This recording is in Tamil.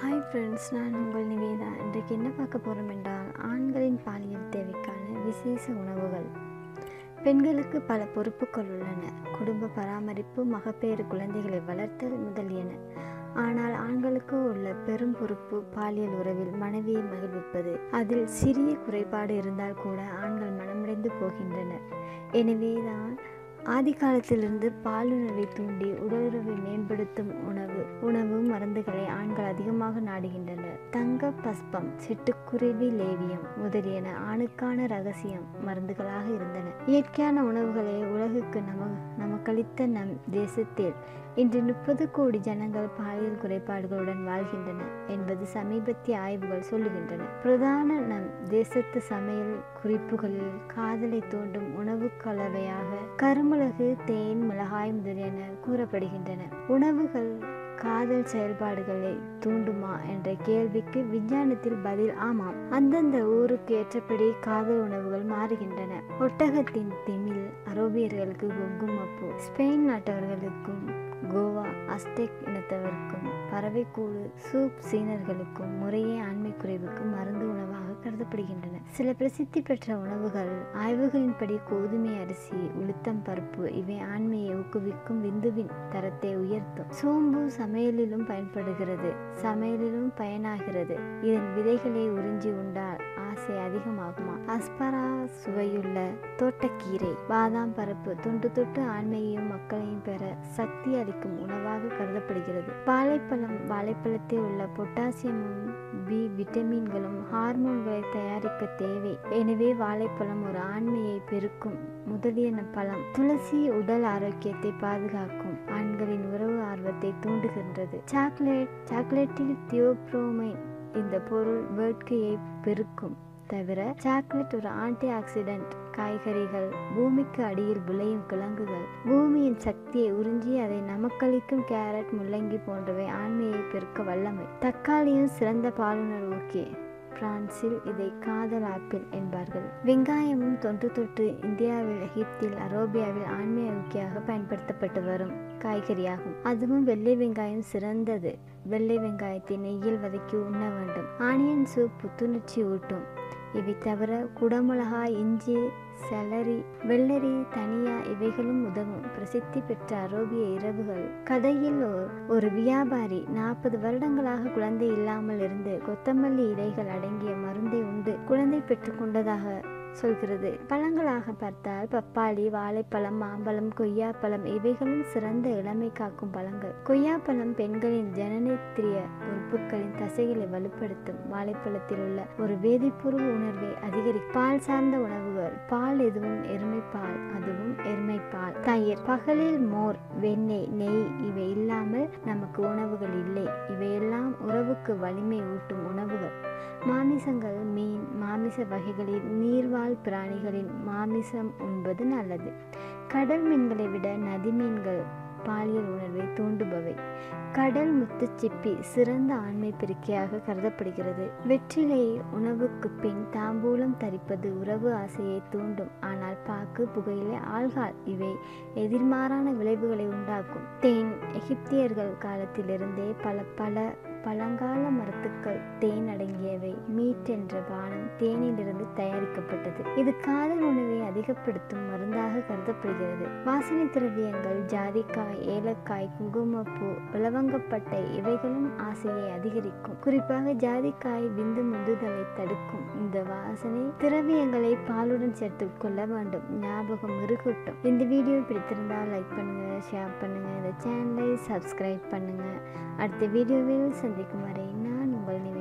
ஹாய் ஃப்ரெண்ட்ஸ் நான் உங்கள் நிவேதா இன்றைக்கு என்ன பார்க்க போகிறோம் என்றால் ஆண்களின் பாலியல் தேவைக்கான விசேஷ உணவுகள் பெண்களுக்கு பல பொறுப்புகள் உள்ளன குடும்ப பராமரிப்பு மகப்பேறு குழந்தைகளை வளர்த்தல் முதலியன ஆனால் ஆண்களுக்கு உள்ள பெரும் பொறுப்பு பாலியல் உறவில் மனைவியை மகிழ்விப்பது அதில் சிறிய குறைபாடு இருந்தால் கூட ஆண்கள் மனமுடைந்து போகின்றனர் எனவேதான் ஆதி காலத்திலிருந்து பாலுணர்வை தூண்டி உடலுறவை மேம்படுத்தும் உணவு உணவு மருந்துகளை ஆண்கள் அதிகமாக நாடுகின்றனர் தங்க பஸ்பம் சிட்டுக்குருவி லேவியம் முதலியன ஆணுக்கான ரகசியம் மருந்துகளாக இருந்தன இயற்கையான உணவுகளை உலகுக்கு நம நமக்களித்த நம் தேசத்தில் இன்று முப்பது கோடி ஜனங்கள் பாலியல் குறைபாடுகளுடன் வாழ்கின்றனர் என்பது சமீபத்திய ஆய்வுகள் சொல்லுகின்றன பிரதான நம் தேசத்து சமையல் குறிப்புகளில் காதலை தூண்டும் உணவு கலவையாக கருமிளகு தேன் மிளகாய் முதலியன கூறப்படுகின்றன உணவுகள் காதல் செயல்பாடுகளை தூண்டுமா என்ற கேள்விக்கு விஞ்ஞானத்தில் பதில் ஆமாம் அந்தந்த ஊருக்கு ஏற்றபடி காதல் உணவுகள் மாறுகின்றன ஒட்டகத்தின் திமில் அரேபியர்களுக்கு குங்குமப்பூ ஸ்பெயின் நாட்டவர்களுக்கும் கோவா அஸ்டெக் இனத்தவருக்கும் பறவைக்கூடு சூப் சீனர்களுக்கும் முறையே ஆண்மை குறைவுக்கும் மருந்து உணவாக கருதப்படுகின்றன சில பிரசித்தி பெற்ற உணவுகள் ஆய்வுகளின்படி கோதுமை அரிசி உளுத்தம் பருப்பு இவை ஆண்மையை ஊக்குவிக்கும் விந்துவின் தரத்தை உயர்த்தும் சோம்பு சமையலிலும் பயன்படுகிறது சமையலிலும் பயனாகிறது இதன் விதைகளை உறிஞ்சி உண்டால் ஆசை அதிகமாகுமா அஸ்பரா சுவையுள்ள தோட்டக்கீரை பாதாம் பருப்பு தொண்டு தொட்டு ஆண்மையையும் மக்களையும் பெற சக்தி அளிக்கும் உணவாக கருதப்படுகிறது வாழைப்பழம் வாழைப்பழத்தில் உள்ள பொட்டாசியமும் பி விட்டமின்களும் ஹார்மோன்களை தயாரிக்க தேவை எனவே வாழைப்பழம் ஒரு ஆண்மையை பெருக்கும் முதலியன பழம் துளசி உடல் ஆரோக்கியத்தை பாதுகாக்கும் ஆண்களின் உறவு ஆர்வத்தை தூண்டுகின்றது சாக்லேட் சாக்லேட்டில் தியோப்ரோமைன் இந்த பொருள் வேட்கையை பெருக்கும் தவிர சாக்லேட் ஒரு ஆன்டி ஆக்சிடென்ட் காய்கறிகள் பூமிக்கு அடியில் விளையும் கிழங்குகள் பூமியின் சக்தியை உறிஞ்சி அதை நமக்களிக்கும் கேரட் முள்ளங்கி போன்றவை ஆண்மையை பெருக்க வல்லமை தக்காளியும் சிறந்த பாலுணர் ஊக்கி பிரான்சில் இதை காதல் ஆப்பிள் என்பார்கள் வெங்காயமும் தொன்று தொட்டு இந்தியாவில் எகிப்தில் அரோபியாவில் ஆண்மை ஊக்கியாக பயன்படுத்தப்பட்டு வரும் காய்கறியாகும் அதுவும் வெள்ளை வெங்காயம் சிறந்தது வெள்ளை வெங்காயத்தை நெய்யில் வதக்கி உண்ண வேண்டும் ஆனியன் சூப் புத்துணர்ச்சி ஊட்டும் இவை தவிர குடமிளகாய் இஞ்சி செலரி வெள்ளரி தனியா இவைகளும் உதவும் பிரசித்தி பெற்ற அரோபிய இரவுகள் கதையில் ஒரு வியாபாரி நாற்பது வருடங்களாக குழந்தை இல்லாமல் இருந்து கொத்தமல்லி இலைகள் அடங்கிய மருந்தை உண்டு குழந்தை பெற்று கொண்டதாக சொல்கிறது பழங்களாக பார்த்தால் பப்பாளி வாழைப்பழம் மாம்பழம் கொய்யாப்பழம் இவைகளும் சிறந்த இளமை காக்கும் பழங்கள் கொய்யாப்பழம் பெண்களின் ஜனனேத்திரிய உறுப்புகளின் தசைகளை வலுப்படுத்தும் வாழைப்பழத்தில் உள்ள ஒரு வேதிப்பொருள் உணர்வை அதிகரிக்கும் பால் சார்ந்த உணவுகள் பால் எதுவும் எருமைப்பால் அதுவும் எருமைப்பால் தயிர் பகலில் மோர் வெண்ணெய் நெய் இவை இல்லாமல் நமக்கு உணவுகள் இல்லை இவையெல்லாம் உறவுக்கு வலிமை ஊட்டும் உணவுகள் மாமிசங்கள் மீன் மாமிச வகைகளில் நீர்வாழ் பிராணிகளின் மாமிசம் உண்பது நல்லது கடல் மீன்களை விட நதி மீன்கள் பாலியல் உணர்வை தூண்டுபவை கடல் முத்துச்சிப்பி சிறந்த ஆண்மை பெருக்கையாக கருதப்படுகிறது வெற்றிலை உணவுக்கு பின் தாம்பூலம் தரிப்பது உறவு ஆசையை தூண்டும் ஆனால் பாக்கு புகையிலை ஆள்கால் இவை எதிர்மாறான விளைவுகளை உண்டாக்கும் தேன் எகிப்தியர்கள் காலத்திலிருந்தே பல பல பழங்கால மரத்துக்கள் தேன் அடங்கியவை மீட் என்ற பானம் தேனிலிருந்து தயாரிக்கப்பட்டது இது காதல் உணவை அதிகப்படுத்தும் மருந்தாக கருதப்படுகிறது வாசனை திரவியங்கள் ஜாதிக்காய் ஏலக்காய் குங்குமப்பூ இலவங்கப்பட்டை இவைகளும் ஆசையை அதிகரிக்கும் குறிப்பாக ஜாதிக்காய் விந்து முந்துதலை தடுக்கும் இந்த வாசனை திரவியங்களை பாலுடன் சேர்த்து கொள்ள வேண்டும் ஞாபகம் இருக்கட்டும் இந்த வீடியோ பிடித்திருந்தால் லைக் பண்ணுங்க ஷேர் பண்ணுங்க இந்த சேனலை சப்ஸ்கிரைப் பண்ணுங்க அடுத்த வீடியோவில் சந்திக்கும் வரை நான் உங்கள் நிவே